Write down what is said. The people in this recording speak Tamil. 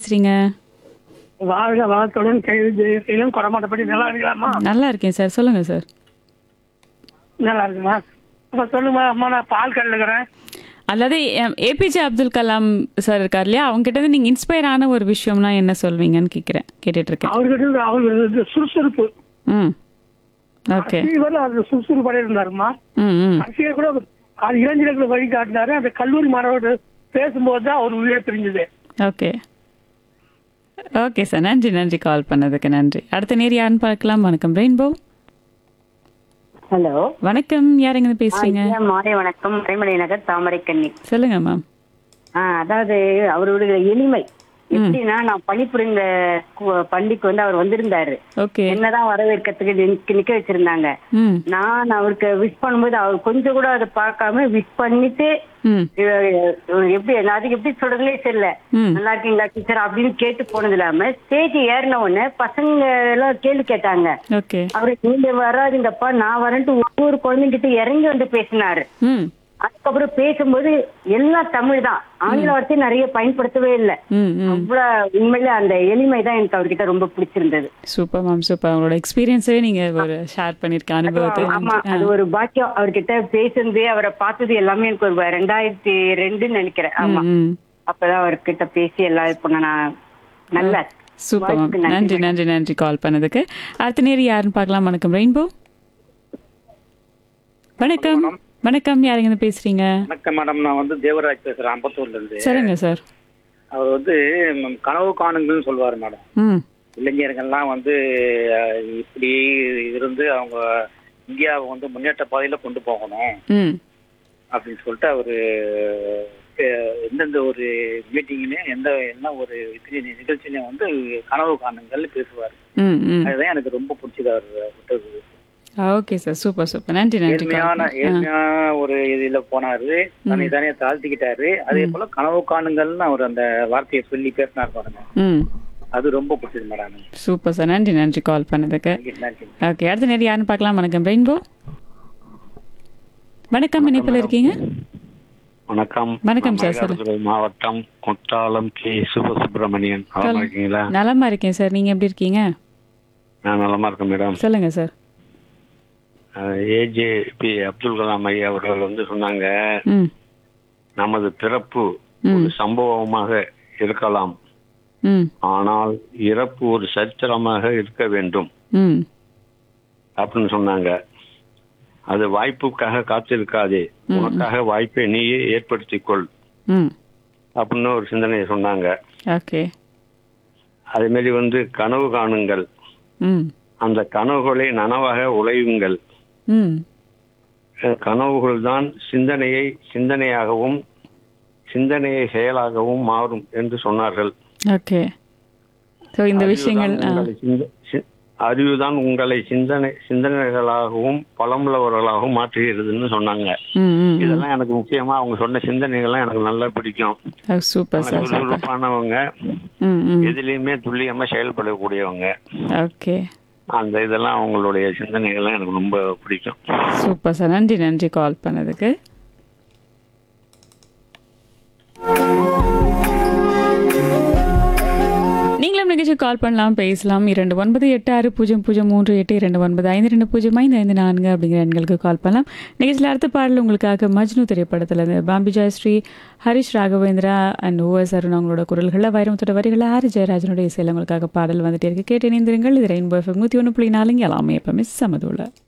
பேசுறீங்க வாழ்க வளத்துடன் கைது ஜெயசீலம் கொடமாட்டப்படி நல்லா இருக்கலாமா நல்லா இருக்கேன் சார் சொல்லுங்க சார் நல்லா இருக்குமா அப்ப சொல்லுமா அம்மா நான் பால் கல்லுக்கிறேன் அதாவது ஏபிஜே அப்துல் கலாம் சார் இருக்கார் இல்லையா அவங்க கிட்ட இருந்து நீங்க இன்ஸ்பயர் ஆன ஒரு விஷயம்னா என்ன சொல்வீங்கன்னு கேட்குறேன் கேட்டுட்டு இருக்கேன் அவர்கிட்ட இருந்து அவருக்கு சுறுசுறுப்பு ம் ஓகே அரசியல் அது சுறுசுறுப்படைய இருந்தாருமா ம் ம் அரசியல் கூட அது இளைஞர்களுக்கு வழி காட்டினாரு அந்த கல்லூரி மாணவர்கள் பேசும்போது தான் அவர் உயிரை பிரிஞ்சது ஓகே ஓகே சார் நன்றி நன்றி கால் பண்ணதுக்கு நன்றி அடுத்த நேர் யாருன்னு பார்க்கலாம் வணக்கம் ரெயின்போ ஹலோ வணக்கம் யார் எங்க பேசுறீங்க ஐயா, மாலை வணக்கம் மறைமலை நகர் தாமரைக்கண்ணி சொல்லுங்க மேம் ஆ அதாவது அவருடைய எளிமை எப்படின்னா நான் பணிபுரிந்த கு- பள்ளிக்கு வந்து அவர் வந்திருந்தாரு ஓகே என்னதான் வரவேற்கிறதுக்கு நிக்க நிக்க வச்சிருந்தாங்க ம் நான் அவருக்கு விஷ் பண்ணும்போது அவர் கொஞ்சம் கூட அதை பார்க்காம விஷ் பண்ணிட்டு ம் இவ- எப்படி அதுக்கு எப்படி சொல்றதுனே தெரியல ம். நல்லா இருக்கீங்களா டீச்சர் அப்படின்னு கேட்டு போனது இல்லாம ஸ்டேஜ் ஏறின உடனே பசங்க எல்லாம் கேள்வி கேட்டாங்க ஓகே அவரு நீங்க வராதீங்கப்பா நான் வரேன்ட்டு ஒவ்வொரு குழந்தைங்கிட்ட இறங்கி வந்து பேசினாரு ம் அதுக்கப்புறம் பேசும்போது எல்லாம் தமிழ் தான் ஆங்கில வார்த்தை நிறைய பயன்படுத்தவே இல்லை ம் ம் அவ்வளவு உண்மையிலே அந்த எளிமை தான் எனக்கு அவர்கிட்ட ரொம்ப பிடிச்சிருந்தது சூப்பர் மேம் சூப்பர் உங்களோட எக்ஸ்பீரியன்ஸே நீங்க ஒரு ஷேர் பண்ணிருக்க அனுபவத்தை ஆமா அது ஒரு பாக்கியம் அவர்கிட்ட பேசுனது அவரை பார்த்தது எல்லாமே எனக்கு ஒரு ரெண்டாயிரத்தி ரெண்டுன்னு நினைக்கிறேன் ஆமா ம் அப்பதான் அவர்கிட்ட பேசி எல்லாம் இது பண்ண நான் நல்லா சூப்பர் மேம் வாய்ப்புக்கு நன்றி. நன்றி நன்றி நன்றி கால் பண்ணதுக்கு அடுத்த நேர் யாருன்னு பார்க்கலாம் வணக்கம் ரெயின்போ வணக்கம் வணக்கம் யாருங்க இருந்து பேசுறீங்க வணக்கம் மேடம் நான் வந்து தேவராஜ் பேசுறேன் அம்பத்தூர்ல இருந்து சொல்லுங்க சார் அவர் வந்து ம், கனவு காணுங்கள்னு சொல்லுவாரு மேடம் ம் இளைஞர்கள்லாம் வந்து அஹ், இப்படி இருந்து அவங்க இந்தியாவை வந்து முன்னேற்ற பாதையில கொண்டு போகணும் ம் அப்படின்னு சொல்லிட்டு அவரு அஹ், எந்தெந்த ஒரு மீட்டிங்லயும் எந்த என்ன ஒரு இது நிகழ்ச்சியிலையும் வந்து கனவு காணுங்கள்னு பேசுவார் ம் ம் அதுதான் எனக்கு ரொம்ப பிடிச்சது அவர் விட்டது ஓகே சார் சூப்பர் சூப்பர் நன்றி நன்றி call ஏழ்மையான பண்ண- ஆ. ஏழ்மையான ஒரு இதுல போனாரு தன்னை தானே தாழ்த்திக்கிட்டாரு அதே போல கனவு காணுங்கள்னு அவர் அந்த வார்த்தையை சொல்லி பேசினார் பாருங்க ம் அது ரொம்ப பிடிச்சது மேடம் சூப்பர் சார் நன்றி நன்றி கால் பண்ணதுக்கு நன்றி நன்றி ஓகே அடுத்த நேரம் யாருன்னு பார்க்கலாம் வணக்கம் ரெயின்போ வணக்கம் இணைப்பில் இருக்கீங்க வணக்கம் வணக்கம் நான் சார், சொல்லுங்க. மயிலாடுதுறை மாவட்டம் குற்றாலம் கே சுபசுப்ரமணியன் நலமா இருக்கீங்களா நலமா இருக்கேன் சார் நீங்க எப்படி இருக்கீங்க நான் நலமா இருக்கேன் மேடம் சொல்லுங்க sir A J P Abdul Kalam ஐயா அவர்கள் வந்து சொன்னாங்க ம் நமது பிறப்பு ஒரு சம்பவமாக இருக்கலாம் ம் ஆனால் இறப்பு ஒரு சரித்திரமாக இருக்க வேண்டும் ம் அப்படின்னு சொன்னாங்க அது வாய்ப்புக்காக காத்திருக்காதே உனக்காக வாய்ப்பை நீயே ஏற்படுத்திக் கொள் ம் அப்படின்னு ஒரு சிந்தனையை சொன்னாங்க ஓகே அதே மாதிரி வந்து கனவு காணுங்கள் ம் அந்த கனவுகளை நனவாக உழையுங்கள் ம் கனவுகள் தான் சிந்தனையை சிந்தனையாகவும் சிந்தனையை செயலாகவும் மாறும் என்று சொன்னார்கள் ஓகே ஸோ இந்த விஷயங்கள் ஆ உங்களை சிந்த- சி- அறிவுதான் உங்களை சிந்தனை சிந்தனைகளாகவும் பலமுள்ளவர்களாகவும் மாற்றுகிறதுன்னு சொன்னாங்க ம் ம் ம் இதெல்லாம் எனக்கு முக்கியமா அவங்க சொன்ன சிந்தனைகள்லாம் எனக்கு நல்லா பிடிக்கும் சூப்பர் சார் சூப்பர் சுறுசுறுப்பானவங்க ம் ம் எதுலேயுமே துல்லியமா செயல்படக்கூடியவங்க ஓகே அந்த இதெல்லாம் அவங்களுடைய சிந்தனைகள்லாம் எனக்கு ரொம்ப பிடிக்கும் சூப்பர் சார் நன்றி நன்றி கால் பண்ணதுக்கு நீங்களும் நிகழ்ச்சி கால் பண்ணலாம் பேசலாம் இரண்டு ஒன்பது எட்டு ஆறு பூஜ்ஜியம் பூஜ்ஜியம் மூன்று எட்டு இரண்டு ஒன்பது ஐந்து ரெண்டு பூஜ்ஜியம் ஐந்து ஐந்து நான்கு அப்படிங்கிற எண்களுக்கு கால் பண்ணலாம் நிகழ்ச்சியில் அடுத்த பாடல் உங்களுக்காக மஜ்னு திரைப்படத்தில் இருந்து பாம்பி ஜெயஸ்ரீ ஹரிஷ் ராகவேந்திரா அண்ட் ஓஎஸ் அருண் அவங்களோட குரல்களில் வைரமுத்தோட வரிகளில் ஆர் ஜெயராஜனுடைய இசையில் உங்களுக்காக பாடல் வந்துட்டே இருக்கு கேட்டு இணைந்திருங்கள் இது ரெயின்போ எஃப்எம் நூற்றி ஒன்று புள்ளி நாலுங்க எல்லாமே எப்பவுமே சமதுள்ள